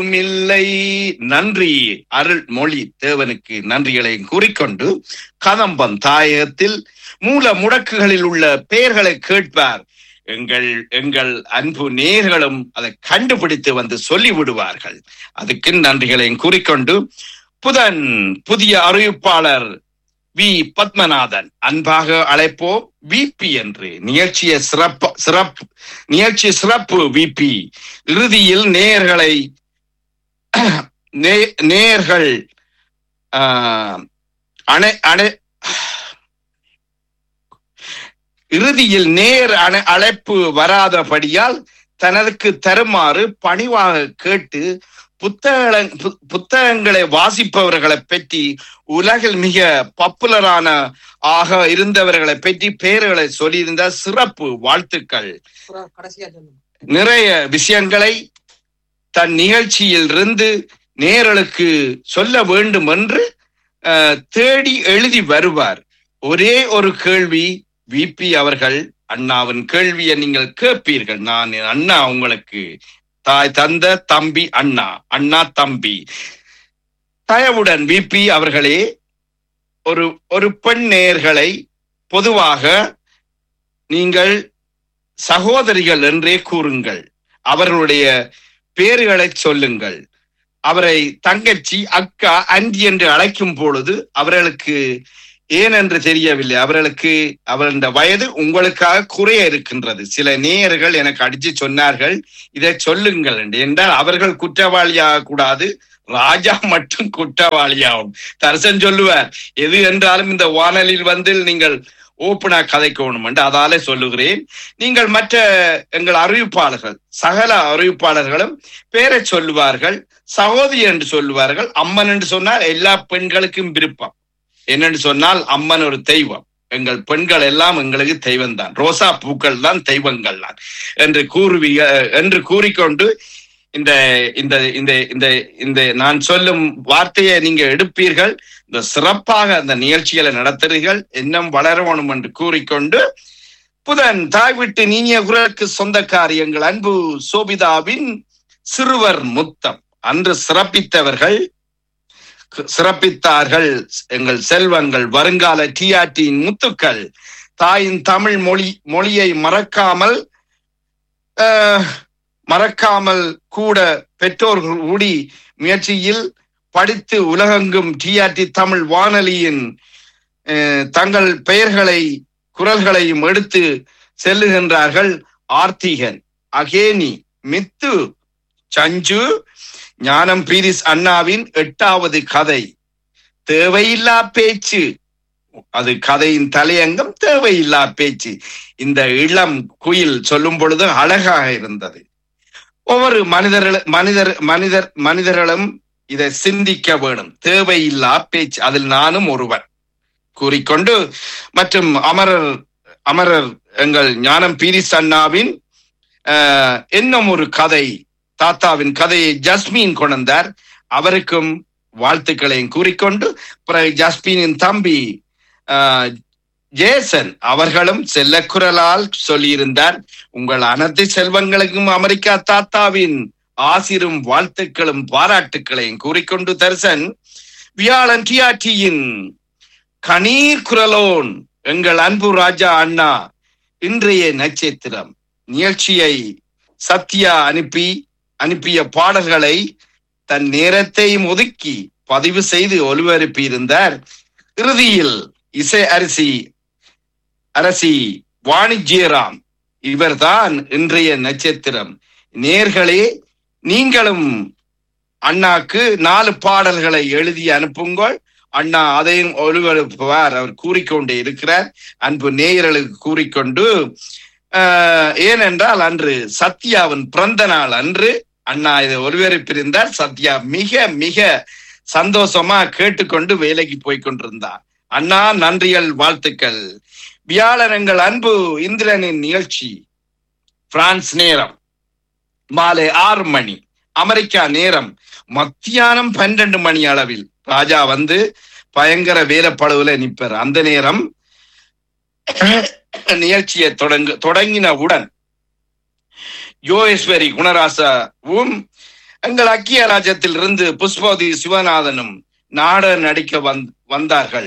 இல்லை நன்றி அருள் மொழி தேவனுக்கு நன்றிகளை கூறிக்கொண்டு கதம்பம் தாயகத்தில் மூல முடக்குகளில் உள்ள பெயர்களை கேட்பார் எங்கள் எங்கள் அன்பு நேர்களும் அதை கண்டுபிடித்து வந்து சொல்லி விடுவார்கள் அதுக்கு நன்றிகளையும் கூறிக்கொண்டு புதன் புதிய அறிவிப்பாளர் வி பத்மநாதன் அன்பாக அழைப்போ விபி என்று நிகழ்ச்சிய சிறப்பு சிறப்பு நிகழ்ச்சி சிறப்பு விபி இறுதியில் நேயர்களை நே- நேயர்கள் ஆஹ், அணை அணை இறுதியில் நேர் அணை- அழைப்பு வராதபடியால் தனக்கு தருமாறு பணிவாக கேட்டு புத்தக பு- புத்தகங்களை வாசிப்பவர்களை பற்றி உலகில் மிக பாப்புலரான ஆக இருந்தவர்களை பற்றி பெயர்களை சொல்லியிருந்த சிறப்பு வாழ்த்துக்கள் அப்புறம் கடைசியா சொல்லுங்க நிறைய விஷயங்களை தன் நிகழ்ச்சியில் இருந்து நேரலுக்கு சொல்ல வேண்டும் என்று அஹ், தேடி எழுதி வருவார் ஒரே ஒரு கேள்வி விபி அவர்கள் அண்ணாவின் கேள்வியை நீங்கள் கேட்பீர்கள் நான் என் அண்ணா உங்களுக்கு தாய் தந்த தம்பி அண்ணா அண்ணா தம்பி தயவுடன் விபி அவர்களே ஒரு ஒரு பெண் நேயர்களை பொதுவாக நீங்கள் சகோதரிகள் என்றே கூறுங்கள் அவர்களுடைய பேர்களை சொல்லுங்கள் அவரை தங்கச்சி அக்கா அண்டி என்று அழைக்கும் பொழுது அவர்களுக்கு ஏன் என்று தெரியவில்லை அவர்களுக்கு அவர் இந்த வயது உங்களுக்காக குறைய இருக்கின்றது சில நேயர்கள் எனக்கு அடிச்சு சொன்னார்கள் இதை சொல்லுங்கள் என்று என்றால் அவர்கள் குற்றவாளியாக கூடாது ராஜா மட்டும் குற்றவாளியாகும் தரிசன் சொல்லுவார் எது என்றாலும் இந்த வானலில் வந்து நீங்கள் ஓப்பனா கதைக்கணும் என்று அதாலே சொல்லுகிறேன் நீங்கள் மற்ற எங்கள் அறிவிப்பாளர்கள் சகல அறிவிப்பாளர்களும் பேரை சொல்லுவார்கள் சகோதரி என்று சொல்லுவார்கள் அம்மன் என்று சொன்னால் எல்லா பெண்களுக்கும் விருப்பம் என்னன்னு சொன்னால் அம்மன் ஒரு தெய்வம் எங்கள் பெண்கள் எல்லாம் எங்களுக்கு தெய்வம் தான் ரோசா பூக்கள் தான் தெய்வங்கள் தான் என்று கூறுவி என்று கூறிக்கொண்டு இந்த இந்த இந்த இந்த இந்த நான் சொல்லும் வார்த்தையை நீங்க எடுப்பீர்கள் இந்த சிறப்பாக அந்த நிகழ்ச்சிகளை நடத்துறீர்கள் இன்னும் வளரணும் என்று கூறிக்கொண்டு புதன் தாய் விட்டு நீனிய குரலுக்கு சொந்தக்காரி எங்கள் அன்பு சோபிதாவின் சிறுவர் முத்தம் அன்று சிறப்பித்தவர்கள் சிறப்பித்தார்கள் எங்கள் செல்வங்கள் வருங்கால டிஆர்டியின் முத்துக்கள் தாயின் தமிழ் மொழி மொழியை மறக்காமல் ஆஹ், மறக்காமல் கூட பெற்றோர்கள் கூடி முயற்சியில் படித்து உலகெங்கும் டிஆர்டி தமிழ் வானொலியின் அஹ், தங்கள் பெயர்களை குரல்களையும் எடுத்து செல்லுகின்றார்கள் ஆர்த்திகன் அகேனி மித்து சஞ்சு ஞானம் பீரிஸ் அண்ணாவின் எட்டாவது கதை தேவையில்லா பேச்சு அது கதையின் தலையங்கம் தேவையில்லா பேச்சு இந்த இளம் குயில் சொல்லும் பொழுது அழகாக இருந்தது ஒவ்வொரு மனிதர்கள் மனிதர் மனிதர் மனிதர்களும் இதை சிந்திக்க வேணும் தேவையில்லா பேச்சு அதில் நானும் ஒருவன் கூறிக்கொண்டு மற்றும் அமரர் அமரர் எங்கள் ஞானம் பீரிஸ் அண்ணாவின் ஆஹ், இன்னும் ஒரு கதை தாத்தாவின் கதையை ஜஸ்மீன் கொண்டார் அவருக்கும் வாழ்த்துக்களையும் கூறிக்கொண்டு பிறகு ஜஸ்மீனின் தம்பி ஆஹ், ஜேசன் அவர்களும் செல்லக்குரலால் சொல்லியிருந்தார் உங்கள் அனைத்து செல்வங்களுக்கும் அமெரிக்கா தாத்தாவின் ஆசிரும் வாழ்த்துக்களும் பாராட்டுக்களையும் கூறிக்கொண்டு தரிசன் வியாழன் டிஆர்டியின் கணீர் குரலோன் எங்கள் அன்பு ராஜா அண்ணா இன்றைய நட்சத்திரம் நிகழ்ச்சியை சத்யா அனுப்பி அனுப்பிய பாடல்களை தன் நேரத்தையும் ஒதுக்கி பதிவு செய்து ஒலிபரப்பி இருந்தார் இறுதியில் இசை அரிசி அரசி வாணிஜ்யராம் இவர்தான் இன்றைய நட்சத்திரம் நேர்களே நீங்களும் அண்ணாக்கு நாலு பாடல்களை எழுதி அனுப்புங்கள் அண்ணா அதையும் ஒளிபரப்புவார் அவர் கூறிக்கொண்டே இருக்கிறார் அன்பு நேயர்களுக்கு கூறிக்கொண்டு ஆஹ், ஏனென்றால் அன்று சத்யாவின் பிறந்த நாள் அன்று அண்ணா இதை ஒளிபரப்பியிருந்தார் சத்யா மிக மிக சந்தோஷமா கேட்டுக்கொண்டு வேலைக்கு போய் கொண்டிருந்தார் அண்ணா நன்றிகள் வாழ்த்துக்கள் வியாழனங்கள் அன்பு இந்திரனின் நிகழ்ச்சி பிரான்ஸ் நேரம் மாலை ஆறு மணி அமெரிக்கா நேரம் மத்தியானம் பன்னெண்டு மணி அளவில் ராஜா வந்து பயங்கர வேலைப்பளவுல நிப்பார் அந்த நேரம் நிகழ்ச்சியை தொடங்க தொடங்கினவுடன் யோகேஸ்வரி குணராசாவும் எங்கள் அக்கிய ராஜ்யத்தில் இருந்து புஷ்பவதி சிவநாதனும் நாடகம் நடிக்க வந் வந்தார்கள்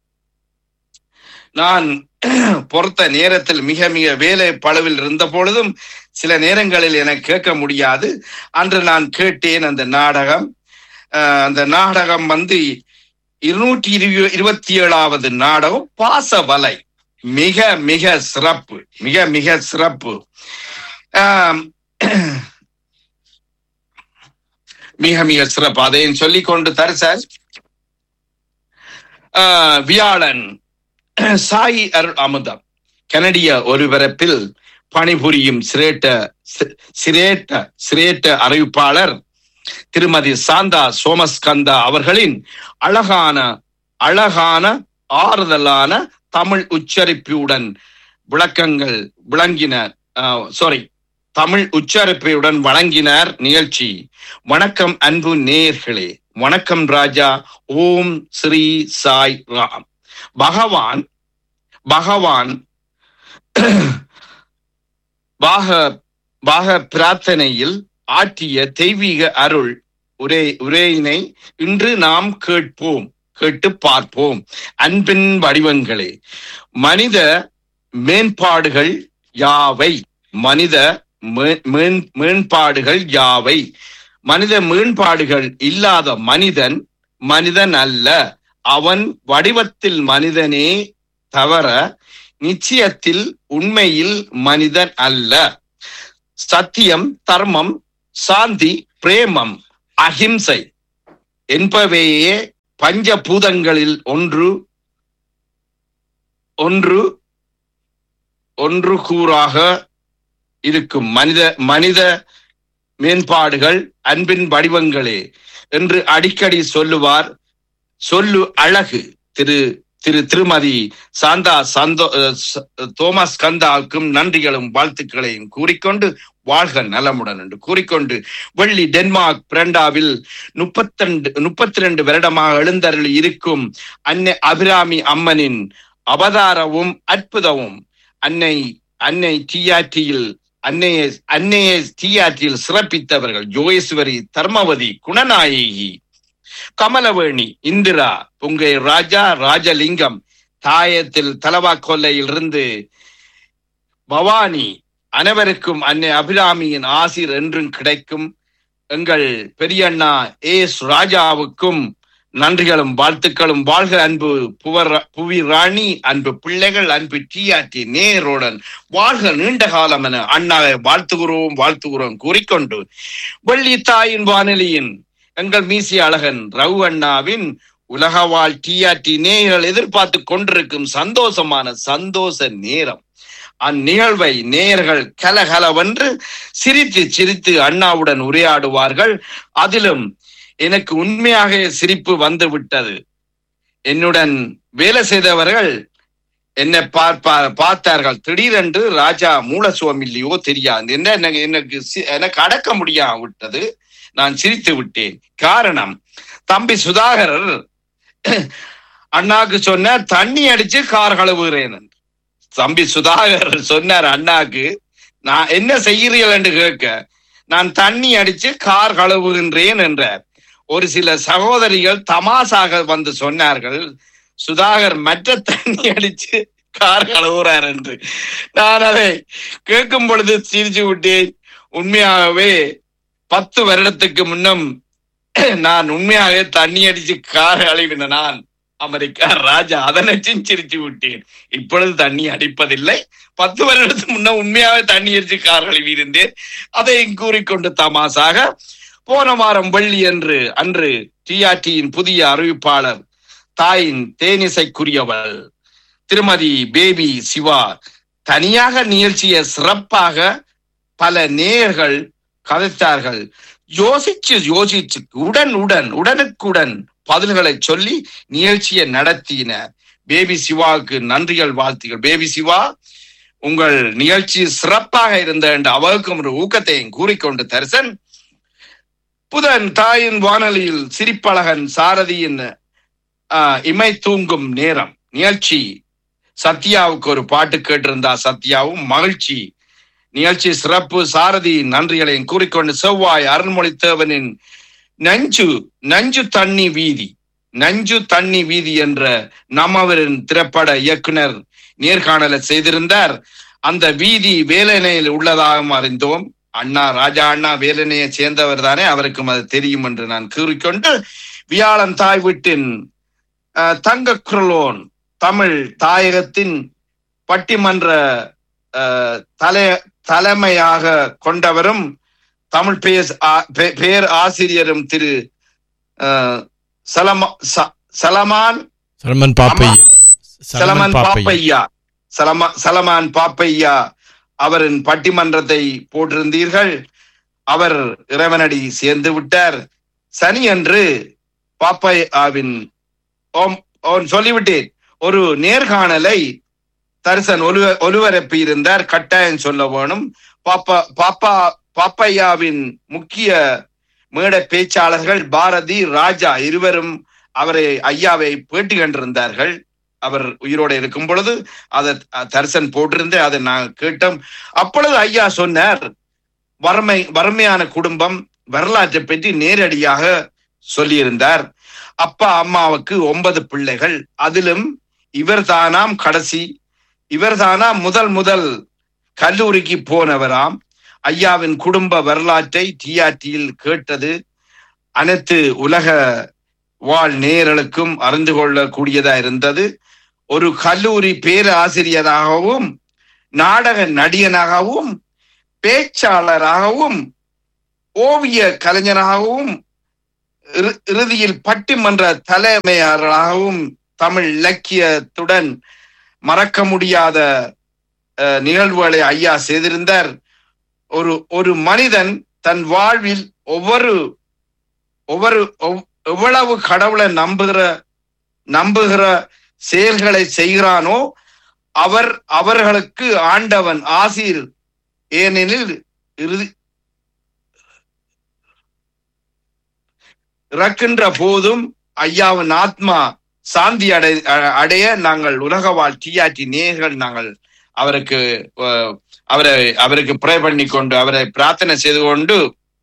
நான் பொறுத்த நேரத்தில் மிக மிக வேலை பளவில் இருந்த பொழுதும் சில நேரங்களில் எனக்கு கேட்க முடியாது அன்று நான் கேட்டேன் அந்த நாடகம் அஹ், அந்த நாடகம் வந்து இருநூற்றி இரு இருபத்தி ஏழாவது நாடகம் பாசவலை மிக மிக சிறப்பு மிக மிக சிறப்பு ஆம், மிக மிக சிறப்பு அதையும் சொல்லிக் கொண்டு தரிசல் ஆஹ், வியாழன் சாய் அருள் அமுதம் கனடிய ஒருவரப்பில் பணிபுரியும் சிரேட்ட சி- சிரேட்ட சிரேட்ட அறிவிப்பாளர் திருமதி சாந்தா சோமஸ்கந்தா அவர்களின் அழகான அழகான ஆறுதலான தமிழ் உச்சரிப்புடன் விளக்கங்கள் விளங்கின சாரி தமிழ் உச்சரிப்புடன் வழங்கினார் நிகழ்ச்சி வணக்கம் அன்பு நேயர்களே வணக்கம் ராஜா ஓம் ஸ்ரீ சாய் ராம் பகவான் பகவான் பாக பாக பிரார்த்தனையில் ஆற்றிய தெய்வீக அருள் உரை உரையினை இன்று நாம் கேட்போம் கேட்டு பார்ப்போம் அன்பின் வடிவங்களே மனித மேம்பாடுகள் யாவை மனித மே- மேன்- மேம்பாடுகள் யாவை மனித மேம்பாடுகள் இல்லாத மனிதன் மனிதன் அல்ல அவன் வடிவத்தில் மனிதனே தவிர நிச்சயத்தில் உண்மையில் மனிதன் அல்ல சத்தியம் தர்மம் சாந்தி பிரேமம் அஹிம்சை என்பவையே பஞ்சபூதங்களில் ஒன்று ஒன்று ஒன்று கூறாக இருக்கும் மனித மனித மேம்பாடுகள் அன்பின் வடிவங்களே என்று அடிக்கடி சொல்லுவார் சொல்லு அழகு திரு திரு திருமதி சாந்தா சந்தோ அஹ் ச- தோமஸ் கந்தாவுக்கும் நன்றிகளும் வாழ்த்துக்களையும் கூறிக்கொண்டு வாழ்க நலமுடன் என்று கூறிக்கொண்டு வெள்ளி டென்மார்க் பிரண்டாவில் முப்பத்திரண்டு முப்பத்தி ரெண்டு வருடமாக எழுந்தருளி இருக்கும் அன்னை அபிராமி அம்மனின் அவதாரமும் அற்புதமும் அன்னை அன்னை டிஆர்டியில் அன்னையை அன்னையை டிஆர்டியில் சிறப்பித்தவர்கள் ஜோகேஸ்வரி தர்மவதி குணநாயகி கமலவேணி இந்திரா புங்கை ராஜா ராஜலிங்கம் தாயத்தில் தலவா கொல்லையில் இருந்து பவானி அனைவருக்கும் அன்னை அபிராமியின் ஆசிர் என்றும் கிடைக்கும் எங்கள் பெரியண்ணா ஏஸ் ராஜாவுக்கும் நன்றிகளும் வாழ்த்துக்களும் வாழ்க அன்பு புவர் புவி ராணி அன்பு பிள்ளைகள் அன்பு டிஆர்டி நேருடன் வாழ்க நீண்ட காலம் என அண்ணாவை வாழ்த்துகிறோம் வாழ்த்துகிறோம் கூறிக்கொண்டு வெள்ளி தாயின் வானொலியின் எங்கள் மீசி அழகன் ரவு அண்ணாவின் உலகவாழ் டிஆர்டி நேயர்கள் எதிர்பார்த்து கொண்டிருக்கும் சந்தோஷமான சந்தோஷ நேரம் அந்நிகழ்வை நேயர்கள் கலகலவென்று சிரித்து சிரித்து அண்ணாவுடன் உரையாடுவார்கள் அதிலும் எனக்கு உண்மையாக சிரிப்பு வந்து விட்டது என்னுடன் வேலை செய்தவர்கள் என்னை பார்ப்பா பார்த்தார்கள் திடீரென்று ராஜா மூலசுவம் இல்லையோ தெரியாது என்ன எனக்கு எனக்கு சி- எனக்கு அடக்க முடியாம விட்டது நான் சிரித்து விட்டேன் காரணம் தம்பி சுதாகரர் அண்ணாக்கு சொன்ன தண்ணி அடிச்சு கார் கழுவுகிறேன் என்று. தம்பி சுதாகர் சொன்னார் அண்ணாக்கு நான் என்ன செய்கிறீர்கள் என்று கேட்க நான் தண்ணி அடிச்சு கார் கழுவுகின்றேன் என்றார் ஒரு சில சகோதரிகள் தமாசாக வந்து சொன்னார்கள் சுதாகர் மற்ற தண்ணி அடிச்சு கார் கழுவுறார் என்று நான் அதை கேட்கும் பொழுது சிரிச்சு விட்டேன் உண்மையாகவே பத்து வருடத்துக்கு முன்னம் நான் உண்மையாகவே தண்ணி அடிச்சு கார் கழுவின நான் அமெரிக்கா ராஜா அதனை சிரிச்சு விட்டேன் இப்பொழுது தண்ணி அடிப்பதில்லை பத்து வருடத்துக்கு முன்ன உண்மையாவே தண்ணி அடிச்சு கார் கழுவி இருந்தேன் அதை கூறிக்கொண்டு தமாசாக போன வாரம் வெள்ளி என்று அன்று டிஆர்டியின் புதிய அறிவிப்பாளர் தாயின் தேனிசைக்குரியவள் திருமதி பேபி சிவா தனியாக நிகழ்ச்சியை சிறப்பாக பல நேயர்கள் கதைத்தார்கள் யோசிச்சு யோசிச்சு உடன் உடன் உடனுக்குடன் பதில்களை சொல்லி நிகழ்ச்சியை நடத்தினர் பேபி சிவாவுக்கு நன்றிகள் வாழ்த்துகள் பேபி சிவா உங்கள் நிகழ்ச்சி சிறப்பாக இருந்த என்று அவருக்கும் ஒரு ஊக்கத்தையும் கூறிக்கொண்டு தரிசன் புதன் தாயின் வானொலியில் சிரிப்பழகன் சாரதியின் ஆஹ், இமை தூங்கும் நேரம் நிகழ்ச்சி சத்யாவுக்கு ஒரு பாட்டு கேட்டிருந்தா சத்யாவும் மகிழ்ச்சி நிகழ்ச்சி சிறப்பு சாரதி நன்றிகளையும் கூறிக்கொண்டு செவ்வாய் அருள்மொழி தேவனின் நஞ்சு நஞ்சு தண்ணி வீதி நஞ்சு தண்ணி வீதி என்ற நம்மவரின் திரைப்பட இயக்குனர் நேர்காணலை செய்திருந்தார் அந்த வீதி வேலனையில் உள்ளதாகவும் அறிந்தோம் அண்ணா ராஜா அண்ணா வேலனையை சேர்ந்தவர் தானே அவருக்கும் அது தெரியும் என்று நான் கூறிக்கொண்டு வியாழன் தாய் வீட்டின் அஹ், தங்க குரலோன் தமிழ் தாயகத்தின் பட்டிமன்ற அஹ், தலை தலைமையாக கொண்டவரும் தமிழ் பேஸ் ஆ- பே- பேர் ஆசிரியரும் திரு அஹ், சலமா ச- சலமான் சலமன் பாப்பையா சலமான் பாப்பையா சலமா சலமான் பாப்பையா அவரின் பட்டிமன்றத்தை போட்டிருந்தீர்கள் அவர் இறைவனடி சேர்ந்து விட்டார் சனி அன்று பாப்பையாவின் ஓம் ஓம் சொல்லிவிட்டேன் ஒரு நேர்காணலை தரிசன் ஒலுவ ஒலுவரப்பி இருந்தார் கட்டாயம் சொல்ல வேணும் பாப்பா பாப்பா பாப்பையாவின் முக்கிய மேடை பேச்சாளர்கள் பாரதி ராஜா இருவரும் அவரை ஐயாவை பேட்டி கண்டிருந்தார்கள் அவர் உயிரோடு இருக்கும் பொழுது அதை தரிசன் போட்டிருந்து அதை நான் கேட்டோம் அப்பொழுது ஐயா சொன்னார் வறுமை வறுமையான குடும்பம் வரலாற்றை பற்றி நேரடியாக சொல்லியிருந்தார் அப்பா அம்மாவுக்கு ஒன்பது பிள்ளைகள் அதிலும் இவர் தானாம் கடைசி இவர் தானாம் முதல் முதல் கல்லூரிக்கு போனவராம் ஐயாவின் குடும்ப வரலாற்றை டிஆர்டியில் கேட்டது அனைத்து உலக வாழ் நேயர்களுக்கும் அறிந்து கொள்ளக்கூடியதா இருந்தது ஒரு கல்லூரி பேராசிரியராகவும் நாடக நடிகனாகவும் பேச்சாளராகவும் ஓவிய கலைஞராகவும் இறு- இறுதியில் பட்டிமன்ற தலைமையாளராகவும் தமிழ் இலக்கியத்துடன் மறக்க முடியாத அஹ், நிகழ்வுகளை ஐயா செய்திருந்தார் ஒரு ஒரு மனிதன் தன் வாழ்வில் ஒவ்வொரு ஒவ்வொரு ஒவ்- எவ்வளவு கடவுளை நம்புகிற நம்புகிற செயல்களை செய்கிறானோ அவர் அவர்களுக்கு ஆண்டவன் ஆசீர் ஏனெனில் இறுதி இறக்கின்ற போதும் ஐயாவின் ஆத்மா சாந்தி அடை அ- அடைய நாங்கள் உலக வாழ் டிஆர்டி நேயர்கள் நாங்கள் அவருக்கு அஹ், அவரை அவருக்கு ப்ரே பண்ணி கொண்டு அவரை பிரார்த்தனை செய்து கொண்டு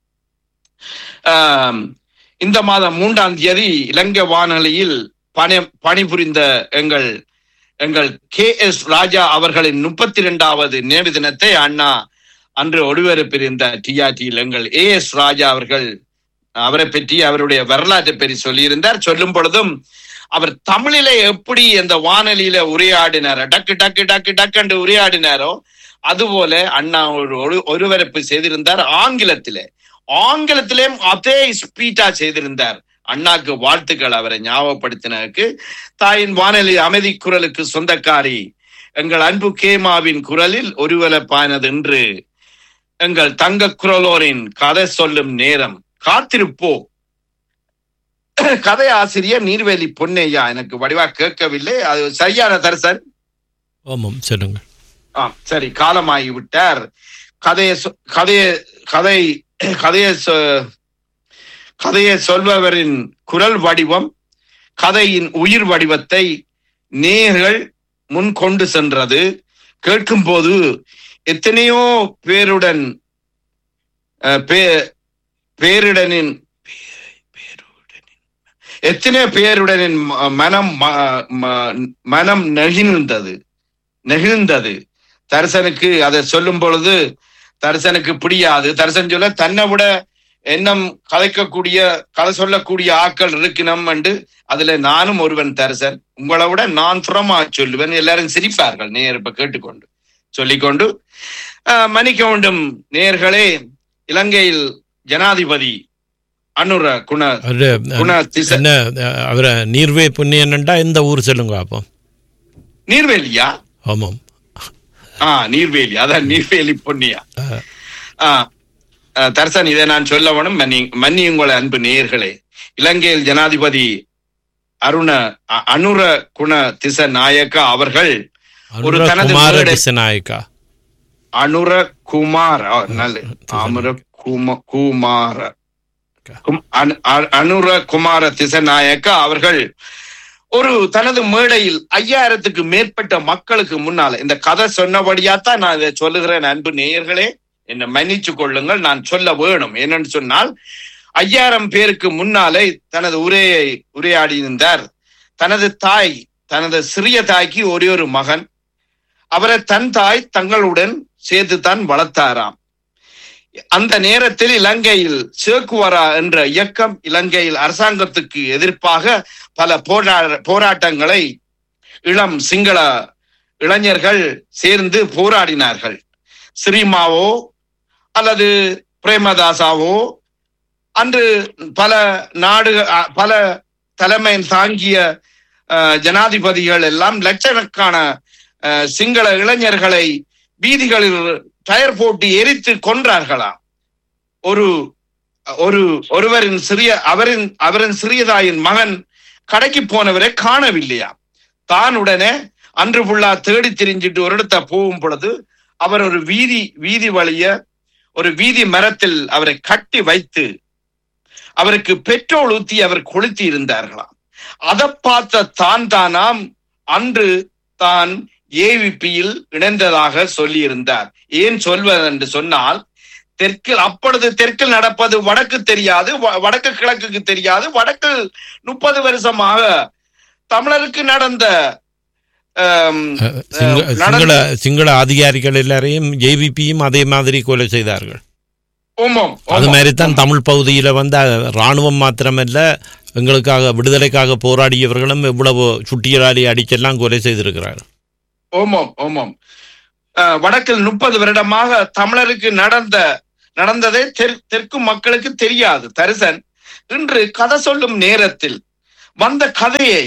ஆம், இந்த மாதம் மூன்றாம் தேதி இலங்கை வானொலியில் பணி பணிபுரிந்த எங்கள் எங்கள் கே எஸ் ராஜா அவர்களின் முப்பத்தி இரண்டாவது நினைவு தினத்தை அண்ணா அன்று ஒளிபரப்பிருந்த டிஆர்டியில் எங்கள் ஏ எஸ் ராஜா அவர்கள் அவரை பற்றி அவருடைய வரலாற்றை பற்றி சொல்லியிருந்தார் சொல்லும் பொழுதும் அவர் தமிழிலே எப்படி அந்த வானொலியில உரையாடினாரோ டக்கு டக்கு டக்கு டக்குன்னு உரையாடினாரோ அதுபோல அண்ணா ஒரு ஒளி- ஒருவரப்பு செய்திருந்தார் ஆங்கிலத்திலே ஆங்கிலத்திலேயும் அதே ஸ்பீட்டா செய்திருந்தார் அண்ணாக்கு வாழ்த்துக்கள் அவரை ஞாபகப்படுத்தினதுக்கு தாயின் வானொலி அமைதி குரலுக்கு சொந்தக்காரி எங்கள் அன்பு கேமாவின் குரலில் ஒருவலப்பானது என்று எங்கள் தங்க குரலோரின் கதை சொல்லும் நேரம் காத்திருப்போ கதை ஆசிரியர் நீர்வேலி பொன்னையா எனக்கு வடிவா கேட்கவில்லை அது சரியான தரிசன் ஆமாம் சொல்லுங்க ஆம் சரி காலமாகி விட்டார் கதையை சொ- கதையை கதை கதையை சொ- கதையை சொல்பவரின் குரல் வடிவம் கதையின் உயிர் வடிவத்தை நேர்கள் முன் கொண்டு சென்றது கேட்கும்போது எத்தனையோ பேருடன் அஹ், பே- பேரிடனின் பேருடனின் எத்தனை பேருடனின் ம- மனம் ம- ம- மனம் நெகிழ்ந்தது நெகிழ்ந்தது தரிசனுக்கு அதை சொல்லும் பொழுது தரிசனுக்கு பிடியாது தரிசன் சொல்ல தன்னை விட எண்ணம் கதைக்கக்கூடிய கதை சொல்லக்கூடிய ஆக்கள் இருக்கணும் என்று அதுல நானும் ஒருவன் தரிசன் உங்களை விட நான் புறமா சொல்லுவேன் எல்லாரும் சிரிப்பார்கள் நேர் இப்ப கேட்டுக்கொண்டு சொல்லிக்கொண்டு ஆஹ், மன்னிக்க வேண்டும் நேர்களே இலங்கையில் ஜனாதிபதி அனுர குண அவரு குண திச என்ன அவரை நீர்வே புண்ணியன்டா எந்த ஊர் சொல்லுங்க அப்போ நீர்வேலியா ஆமாம் ஆ நீர்வேலி அதான் நீர்வேலி பொன்னியா அஹ், ஆ, ஆ, தர்சன் இதை நான் சொல்ல வேணும் மன்னி மன்னி உங்களை அன்பு நேயர்களே இலங்கையில் ஜனாதிபதி அருண அ- அனுர குண திச நாயக்கா அவர்கள் ஒரு அனுர தனது குமார மேடை- திசநாயக்கா அனுர குமார் ஆ, நல்ல அனுர கும குமார கும்- அனு- அ- அனுர குமார திசநாயக்கா அவர்கள் ஒரு தனது மேடையில் ஐயாயிரத்துக்கு மேற்பட்ட மக்களுக்கு முன்னால இந்த கதை சொன்னபடியாத்தான் நான் இதை சொல்லுகிறேன் அன்பு நேயர்களே என்னை மன்னிச்சு கொள்ளுங்கள் நான் சொல்ல வேணும் என்னன்னு சொன்னால் ஐயாயிரம் பேருக்கு முன்னாலே தனது உரையை உரையாடி இருந்தார் தனது தாய் தனது சிறிய தாய்க்கு ஒரே ஒரு மகன் அவரை தன் தாய் தங்களுடன் சேர்த்து தான் வளர்த்தாராம் அந்த நேரத்தில் இலங்கையில் சேக்குவரா என்ற இயக்கம் இலங்கையில் அரசாங்கத்துக்கு எதிர்ப்பாக பல போரா போராட்டங்களை இளம் சிங்கள இளைஞர்கள் சேர்ந்து போராடினார்கள் ஸ்ரீமாவோ அல்லது பிரேமதாசாவோ அன்று பல நாடு அ- பல தலைமை தாங்கிய அஹ், ஜனாதிபதிகள் எல்லாம் லட்சக்கணக்கான அஹ், சிங்கள இளைஞர்களை வீதிகளில் டயர் போட்டு எரித்து கொன்றார்களாம் ஒரு ஒரு ஒருவரின் சிறிய அவரின் அவரின் சிறியதாயின் மகன் கடைக்கு போனவரை காணவில்லையா தான் உடனே அன்று புள்ளா தேடி திரிஞ்சிட்டு ஒரு இடத்த போகும் பொழுது அவர் ஒரு வீதி வீதி வழிய ஒரு வீதி மரத்தில் அவரை கட்டி வைத்து அவருக்கு பெட்ரோல் ஊத்தி அவர் கொளுத்தி இருந்தார்களாம் அதை பார்த்த தான் தானாம் அன்று தான் ஏவிபியில் இணைந்ததாக சொல்லியிருந்தார் ஏன் சொல்வது என்று சொன்னால் தெற்கில் அப்பொழுது தெற்கில் நடப்பது வடக்கு தெரியாது வ- வடக்கு கிழக்குக்கு தெரியாது வடக்கில் முப்பது வருஷமாக தமிழருக்கு நடந்த ஆம், சிங்கள அஹ், சிங்கள சிங்கள அதிகாரிகள் எல்லாரையும் ஜேவிபியும் அதே மாதிரி கொலை செய்தார்கள் ஆமாம், அது ஆமாம். மாதிரி தான் தமிழ் பகுதியில் வந்த ராணுவம் மாத்திரமல்ல எங்களுக்காக விடுதலைக்காக போராடியவர்களும் இவ்வளவு சுட்டியலாளி அடிச்செல்லாம் கொலை செய்திருக்கிறார்கள் ஓமம் ஓமம் அஹ், வடக்கில் முப்பது வருடமாக தமிழருக்கு நடந்த நடந்ததே தெற்- தெற்கு மக்களுக்கு தெரியாது தரிசன் இன்று கதை சொல்லும் நேரத்தில் வந்த கதையை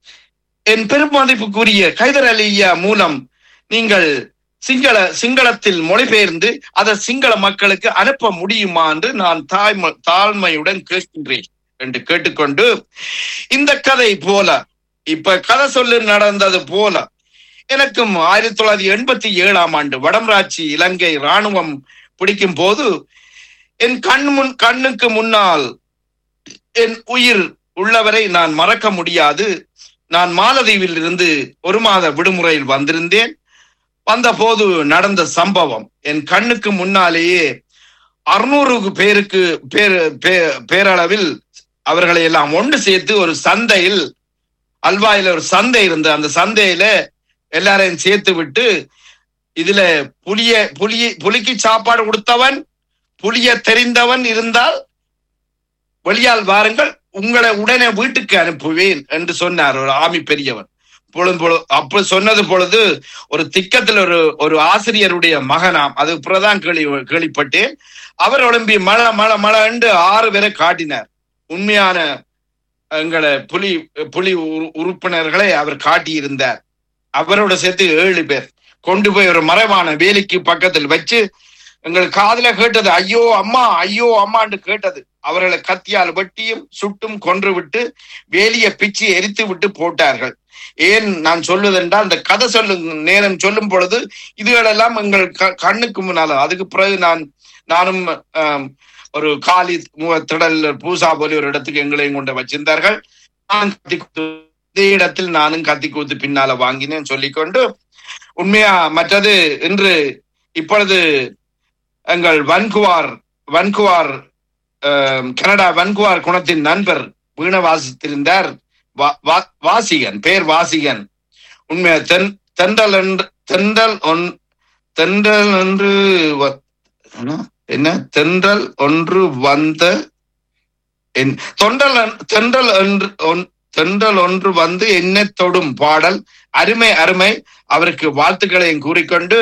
என் பெருமதிப்புக்குரிய கைதர் அலியா மூலம் நீங்கள் சிங்கள சிங்களத்தில் மொழிபெயர்ந்து அதை சிங்கள மக்களுக்கு அனுப்ப முடியுமா என்று நான் தாய்ம தாழ்மையுடன் கேட்கின்றேன் என்று கேட்டுக்கொண்டு இந்த கதை போல இப்ப கதை சொல்லு நடந்தது போல எனக்கும் ஆயிரத்தி தொள்ளாயிரத்தி எண்பத்தி ஏழாம் ஆண்டு வடமராட்சி இலங்கை ராணுவம் பிடிக்கும் போது என் கண் முன் கண்ணுக்கு முன்னால் என் உயிர் உள்ளவரை நான் மறக்க முடியாது நான் மாலதீவில் இருந்து ஒரு மாத விடுமுறையில் வந்திருந்தேன் வந்தபோது நடந்த சம்பவம் என் கண்ணுக்கு முன்னாலேயே அறுநூறு பேருக்கு பேர் பே- பேரளவில் அவர்களை எல்லாம் ஒன்று சேர்த்து ஒரு சந்தையில் அல்வாயில ஒரு சந்தை இருந்து அந்த சந்தையில எல்லாரையும் சேர்த்து விட்டு இதுல புலிய புலிய புலிக்கு சாப்பாடு கொடுத்தவன் புலிய தெரிந்தவன் இருந்தால் வெளியால் வாருங்கள் உங்களை உடனே வீட்டுக்கு அனுப்புவேன் என்று சொன்னார் ஒரு ஆமி பெரியவன் பொழுது பொழுது அப்ப சொன்னது பொழுது ஒரு திக்கத்தில் ஒரு ஒரு ஆசிரியருடைய மகனாம் அது பிரதான் கேள்வி கேள்விப்பட்டேன் அவர் எழும்பி மழை மழை மழை என்று ஆறு பேரை காட்டினார் உண்மையான எங்களை புலி புலி உறு- உறுப்பினர்களை அவர் காட்டியிருந்தார் அவரோட சேர்த்து ஏழு பேர் கொண்டு போய் ஒரு மறைவான வேலிக்கு பக்கத்தில் வச்சு எங்கள் காதுல கேட்டது ஐயோ அம்மா ஐயோ அம்மான்னு கேட்டது அவர்களை கத்தியால் வெட்டியும் சுட்டும் கொன்று விட்டு வேலியை பிச்சு எரித்து விட்டு போட்டார்கள் ஏன் நான் சொல்வதென்றால் அந்த கதை சொல்லும் நேரம் சொல்லும் பொழுது இதுகளெல்லாம் எங்கள் க- கண்ணுக்கு முன்னால அதுக்கு பிறகு நான் நானும் ஆம், ஒரு காலி மு- திடல் பூசா போலி ஒரு இடத்துக்கு எங்களையும் கொண்டு வச்சிருந்தார்கள் நான் கத்தி குத்து இதே இடத்தில் நானும் கத்தி கூத்து பின்னால வாங்கினேன் சொல்லிக்கொண்டு உண்மையா மற்றது இன்று இப்பொழுது எங்கள் வன்குவார் வன்குவார் ஆம், கனடா வன்குவார் குணத்தின் நண்பர் வீண வாசித்திருந்தார் வா- வா- வாசிகன் பேர் வாசிகன் உண்மையா தென் தென்றல் என்று தென்றல் ஒன் தென்றல் என்று வ- என்ன? என்ன தென்றல் ஒன்று வந்த என் தொண்டல் அன்- தென்றல் என்று ஒன்- தென்றல் ஒன்று வந்து என்னை தொடும் பாடல் அருமை அருமை அவருக்கு வாழ்த்துக்களையும் கூறிக்கொண்டு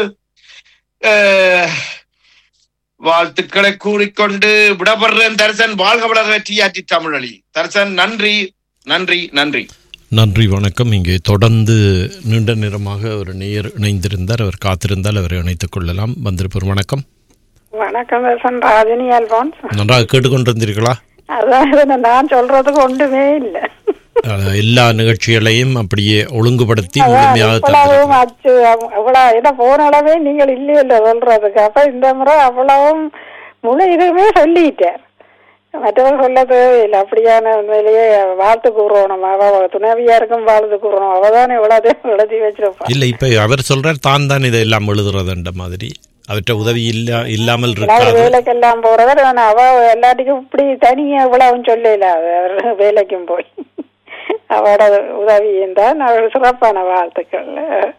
அஹ், வாழ்த்துக்களை கூறிக்கொண்டு விடப்படுறேன் தரிசன் வாழ்க வளர டிஆர்டி தமிழொலி தரிசன் நன்றி நன்றி நன்றி நன்றி வணக்கம் இங்கே தொடர்ந்து நீண்ட நேரமாக ஒரு நேயர் இணைந்திருந்தார் அவர் காத்திருந்தால் அவரை இணைத்துக் கொள்ளலாம் வந்திருப்பவர் வணக்கம் வணக்கம் பேசன் ராஜினி அல்பான்ஸ் நன்றாக கேட்டுக்கொண்டிருந்தீர்களா அதான் நான் சொல்றதுக்கு ஒன்றுமே இல்லை அஹ், எல்லா நிகழ்ச்சிகளையும் அப்படியே ஒழுங்குபடுத்தி அதான் முழுமையாக இவ்வளவும் தந்திருக்கிறீர்கள். அச்சு அவ்வளவு என்ன போன அளவே நீங்கள் இல்லையில்ல சொல்றதுக்கு அப்ப இந்த முறை அவ்வளவும் முழு இதுவுமே சொல்லிட்டார் மற்றவர் சொல்ல தேவையில்லை அப்படியான உண்மையிலேயே வாழ்த்து கூறணும் அவ துணைவியாருக்கும் வாழ்த்து கூறணும் அவதானே இவ்வளவு எழுதி வச்சிருப்பான் இல்ல இப்ப அவர் சொல்றார் தான் தான் இதை எல்லாம் எழுதுறதுன்ற மாதிரி அவற்ற உதவி இல்ல இல்லாமல் அவர் இருக்காது வேலைக்கெல்லாம் போறவர் ஆனா அவ எல்லாத்துக்கும் இப்படி தனியா இவ்வளவும் சொல்லல அவர் வேலைக்கும் போய் அவரோட உதவி தான் அவர் சிறப்பான வாழ்த்துக்கள்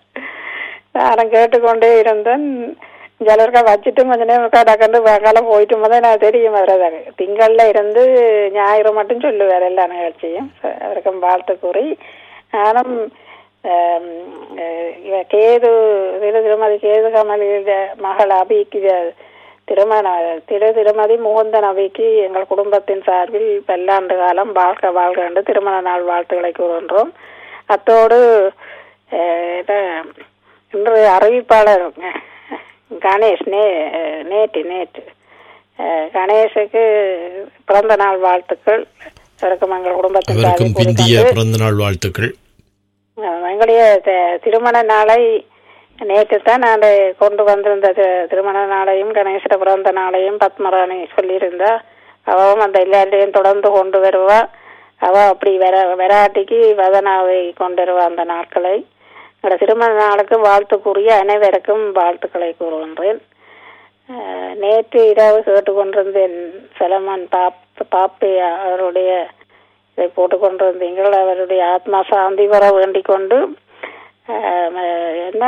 நானும் கேட்டுக்கொண்டே இருந்தேன் ஜலருக்கா வச்சுட்டு கொஞ்ச நேரம் டக்கண்டு பக்கால போயிட்டு போதே நான் தெரியும் அவரை திங்கள்ல இருந்து ஞாயிறு மட்டும் சொல்லுவார் எல்லா நிகழ்ச்சியும் அவருக்கும் வாழ்த்து கூறி நானும் ஆம், அஹ், இவ கேது திரு திருமதி கேது கமலிய மகள் அபிக்கு வே- திருமண திரு திருமதி முகுந்தன் அபிக்கு எங்கள் குடும்பத்தின் சார்பில் பல்லாண்டு காலம் வாழ்க வாழ்க என்று திருமண நாள் வாழ்த்துக்களை கூறுகின்றோம் அத்தோடு அஹ், என்ன, இன்று அறிவிப்பாளர் அஹ், கணேஷ் நே நேற்று நேற்று அஹ், கணேஷுக்கு பிறந்த நாள் வாழ்த்துக்கள் அவருக்கும் எங்கள் குடும்பத்தின் அவருக்கும் சார்பில் பிந்திய கூறிக்கொண்டு பிறந்த நாள் வாழ்த்துக்கள் அஹ் எங்களுடைய த- திருமண நாளை நேற்று தான் நான் கொண்டு வந்திருந்த தி- திருமண நாளையும் கணேசர பிறந்த நாளையும் பத்மராணி சொல்லியிருந்தா அவவும் அந்த எல்லாரையும் தொடர்ந்து கொண்டு வருவா அவ அப்படி வர வராட்டிக்கு வதனாவை கொண்டு வருவா அந்த நாட்களை எங்களோட திருமண நாளுக்கு வாழ்த்து கூறிய அனைவருக்கும் வாழ்த்துக்களை கூறுகின்றேன் அஹ் நேற்று இரவு கேட்டுக்கொண்டிருந்தேன் செலமான் பாப் பாப்பே அவருடைய இதை போட்டுக்கொண்டிருந்தீங்கள் அவருடைய ஆத்மா சாந்தி வர வேண்டிக் கொண்டு ஆஹ் என்ன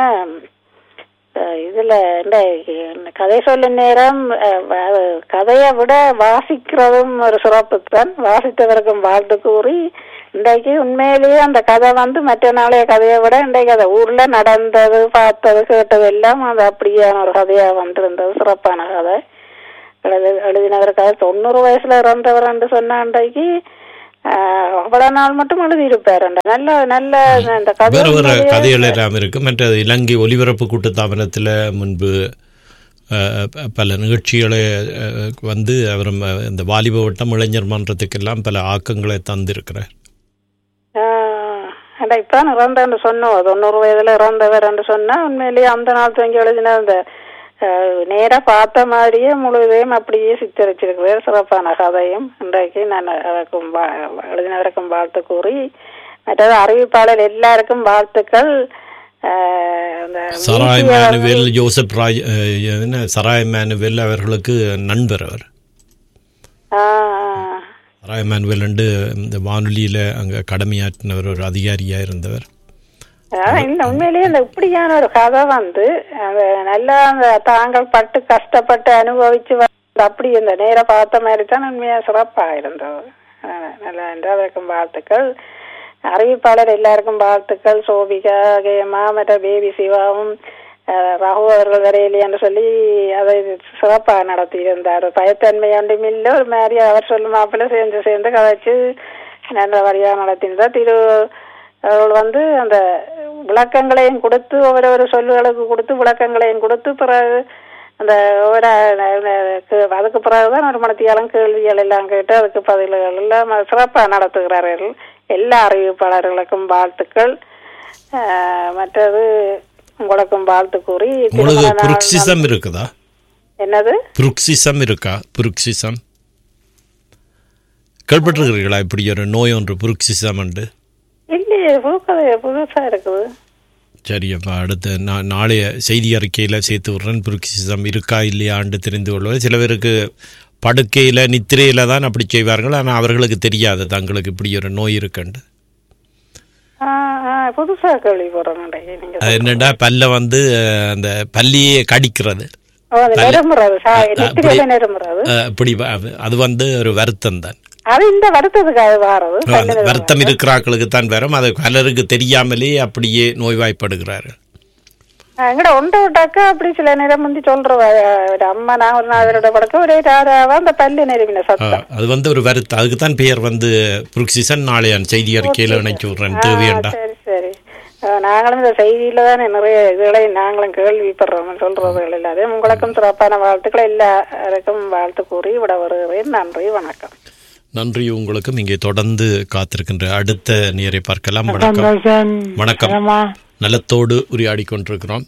அஹ் இதுல இந்த கதை சொல்லும் நேரம் அஹ் வ- கதையை விட வாசிக்கிறதும் ஒரு சிறப்பு தான் வாசித்தவருக்கும் வாழ்த்து கூறி இன்றைக்கு உண்மையிலேயே அந்த கதை வந்து மற்ற நாளைய கதையை விட இன்றைக்கு அந்த ஊர்ல நடந்தது பார்த்தது கேட்டது எல்லாம் அது அப்படியான ஒரு கதையா வந்திருந்தது சிறப்பான கதை எழுது எழுதினவர் கதை தொண்ணூறு வயசுல இறந்தவர் என்று சொன்ன அன்றைக்கு ஆஹ், அவ்வளவு நாள் மட்டும் எழுதியிருப்பார் நல்ல நல்ல இந்த கதை வேறு வேறு உண்மையிலேயே- கதைகள் எல்லாம் இருக்கு மற்றது இலங்கை ஒலிபரப்பு கூட்டுத்தாபனத்தில் முன்பு அஹ், ப- பல நிகழ்ச்சிகளை அஹ், வந்து அவர் ம- இந்த வாலிப வட்டம் இளைஞர் மன்றத்துக்கெல்லாம் பல ஆக்கங்களை தந்திருக்கிறார் ஆஹ், அட இப்பதான் இறந்தன்னு சொன்னோம் தொண்ணூறு வயதுல இறந்தவர் என்று சொன்னா உண்மையிலேயே அந்த நாள் துவங்கி எழுதின அந்த ஆஹ், நேரா பார்த்த மாதிரியே முழுவதையும் அப்படியே சித்தரிச்சிருக்கிறார் சிறப்பான கதையும் இன்றைக்கு நான் அவருக்கும் வா- எழுதினவருக்கும் வாழ்த்து கூறி மற்றது அறிவிப்பாளர் எல்லாருக்கும் வாழ்த்துக்கள் ஆஹ், அந்த சராய் மீட்டிய மேனுவேல் ஜோசப் ராய் அஹ், என்ன சராய் மேனுவேல் அவர்களுக்கு நண்பர் அவர் ஆஹ், சராய் மேனுவேல் என்று இந்த வானொலியில் அங்கே கடமையாற்றினவர் ஒரு அதிகாரியாக இருந்தவர் அதான் இல்ல உண்மையிலேயே அந்த இப்படியான ஒரு கதை வந்து அந்த நல்லா அந்த தாங்கள் பட்டு கஷ்டப்பட்டு அனுபவிச்சு வந்து அப்படி இந்த நேர பார்த்த மாதிரி தான் உண்மையா சிறப்பா இருந்தது அஹ் நல்லா என்றதற்கும் வாழ்த்துக்கள் அறிவிப்பாளர் எல்லாருக்கும் வாழ்த்துக்கள் சோபிகா கேமா மற்ற பேபி சிவாவும் அஹ், ரகு அவர்கள் வரையிலேன்னு சொல்லி அதை சிறப்பாக நடத்தி இருந்தார் பயத்தன்மை ஒன்றும் இல்லை ஒரு மாதிரி அவர் சொல்லும் மாப்பிள்ள சேர்ந்து சேர்ந்து கதைச்சு நல்ல வழியாக நடத்தியிருந்தார் திரு அவர்கள் வந்து அந்த விளக்கங்களையும் கொடுத்து ஒவ்வொரு ஒரு சொல்லுகளுக்கு கொடுத்து விளக்கங்களையும் கொடுத்து பிறகு அந்த ஒவ்வொரு அஹ், அதுக்கு பிறகுதான் ஒரு மனத்தியாலும் கேள்விகள் எல்லாம் கேட்டு அதுக்கு பதில்கள் எல்லாம் சிறப்பாக நடத்துகிறார்கள் எல்லா அறிவிப்பாளர்களுக்கும் வாழ்த்துக்கள் அஹ், மற்றது உங்களுக்கும் வாழ்த்து கூறி உங்களுக்கு திருமண நாள் புருக்சிசம் இருக்குதா என்னது புருக்சிசம் இருக்கா புருக்சிசம் கேள்விப்பட்டிருக்கிறீர்களா இப்படி ஒரு நோய் ஒன்று புருக்சிசம் உண்டு இல்லையே புதுக்கதை புதுசா இருக்குது சரி அப்போ அடுத்த நான் நாளைய செய்தி அறிக்கையில் சேர்த்து விட்றேன் புருக்சிசம் இருக்கா இல்லையான்னு தெரிந்து கொள்வது சில பேருக்கு படுக்கையில் நித்திரையில் தான் அப்படி செய்வார்கள் ஆனால் அவர்களுக்கு தெரியாது தங்களுக்கு இப்படி ஒரு நோய் இருக்குண்டு ஆஹ் ஆஹ் புதுசா கேள்விப்படுறேன் இன்றைக்கு நீங்க அது என்னடா பல்ல வந்து அஹ், அந்த பல்லியே கடிக்கிறது ஓ, அது நெருமுறது சா- அப்படி- நெத்திரியில நெருமுறது அஹ், அப்படி வ- அது- அது வந்து ஒரு வருத்தம் தான் அது இந்த வருத்தத்துக்காக வாரது அந்த பல்லுல வருத்தம் இருக்கிறாக்களுக்கு தான் வரும் அது பலருக்கு தெரியாமலே அப்படியே நோய்வாய்ப்படுகிறார்கள் எங்கட ஒன்றை விட்டாக்கா அப்படி சில நேரம் வந்து சொல்றவ ஒரு அம்மா நான் ஒரு நாதரோட படக்க ஒரே ராராவா அந்த பல்லு நெருவின ஆ, சத்தம் அது வந்து ஒரு வருத்தம் அதுக்கு தான் பெயர் வந்து புருக்சிசன் நாளைய செய்தி அறிக்கையில் இணைச்சு விட்றேன் தேவையண்டா சரி சரி அஹ் நாங்களும் இந்த செய்தியில தானே நிறைய இதுகளை நாங்களும் கேள்விப்படுறோம் சொல்றதுகள் இல்லாத உங்களுக்கும் சிறப்பான வாழ்த்துக்களை எல்லாருக்கும் வாழ்த்து கூறி விட வருகிறேன் நன்றி வணக்கம் நன்றி உங்களுக்கும் இங்கே தொடர்ந்து காத்திருக்கின்ற அடுத்த நேரை பார்க்கலாம் வணக்கம் வணக்கம் நலத்தோடு உரையாடி கொண்டிருக்கிறோம்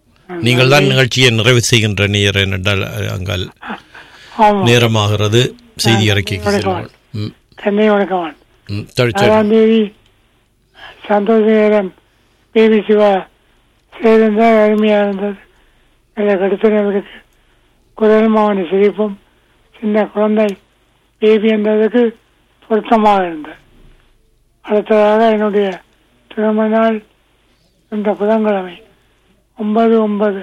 நீங்கள் தான் நிகழ்ச்சியை நிறைவு செய்கின்ற நேர் என்னென்றால் அஹ், அங்கால் நேரமாகிறது செய்தி அறிக்கைக்கு செல்வோம் ம் சென்னை வணக்கம் ம் சரி சரி ஆறாம் தேதி சந்தோஷகரம் பேபி சிவா செய்திருந்தால் அருமையாக இருந்தது எனக்கு அடுத்தவர்களுக்கு குரலும் அவனை சிரிப்பும் சின்ன குழந்தை பேபி என்றதுக்கு பொருத்தமாக இருந்தது அடுத்ததாக என்னுடைய திருமண நாள் இந்த புதன்கிழமை ஒன்பது ஒன்பது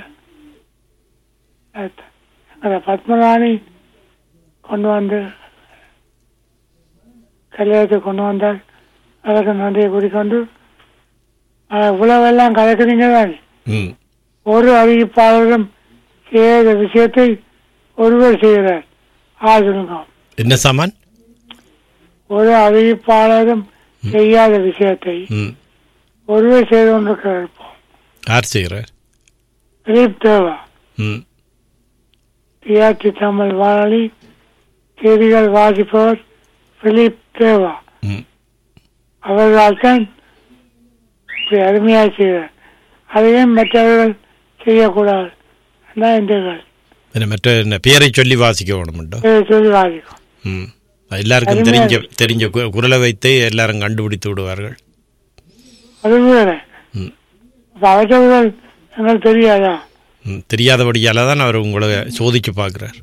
எங்களை பத்மராணி கொண்டு வந்து கல்யாணத்துக்கு கொண்டு வந்தால் அதற்கு நன்றியை கூறிக்கொண்டு அஹ், இவ்வளவெல்லாம் கலக்குறீங்க தானே ம் ஒரு அறிவிப்பாளரும் செய்யாத விஷயத்தை ஒருவர் செய்கிறார் ஆசிருங்கம் என்ன சாமான் ஒரு அறிவிப்பாளரும் செய்யாத விஷயத்தை ம் ஒருவர் செய்து கொண்டிருக்கிறார் இப்போ யார் செய்கிறார் திலீப் தேவா ம் டிஆர்டி தமிழ் வானொலி செய்திகள் வாசிப்பவர் பிலிப் தேவா ம் அவர்களால் தான் இப்படி அருமையாக செய்கிறார் அதையும் மற்றவர்கள் செய்யக்கூடாது தான் இந்த கருத்து. என்ன மற்ற என்ன பேரை சொல்லி வாசிக்க வேணும்டோ இதை சொல்லி வாசிக்கும் ம் எல்லாருக்கும் அருமையா தெரிஞ்ச தெரிஞ்ச கு- குரலை வைத்தே எல்லாரும் கண்டுபிடித்து விடுவார்கள் அது வேற ம். அப்போ அவற்றவர்கள் எங்களுக்கு தெரியாதா ம் தெரியாதபடியால தான் அவர் உங்களை சோதிக்க பார்க்குறார்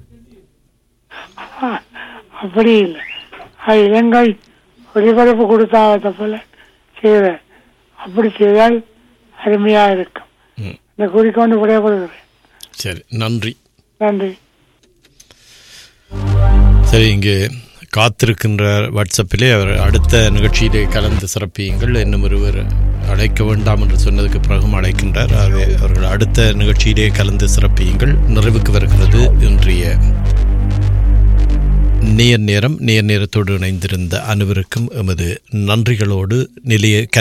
அப்படி இல்லை அது இலங்கை ஒளிபரப்பு கொடுத்தாத போல செய்கிற அப்படி செய்தால் அருமையாக இருக்கும் ம் இந்த குறிக்கொண்டு விடையப்படுகிறேன் சரி நன்றி நன்றி சரி இங்கே காத்திருக்கின்ற வாட்ஸ்அப்பிலே அவர் அடுத்த நிகழ்ச்சியிலே கலந்து சிறப்பியுங்கள் இன்னும் ஒருவர் அழைக்க வேண்டாம் என்று சொன்னதுக்கு பிறகும் அழைக்கின்றார் ஆகவே அவர்கள் அடுத்த நிகழ்ச்சியிலே கலந்து சிறப்பியுங்கள் நிறைவுக்கு வருகிறது இன்றைய நேர் நேரம் நேர் நேரத்தோடு இணைந்திருந்த அனைவருக்கும் எமது நன்றிகளோடு நிலைய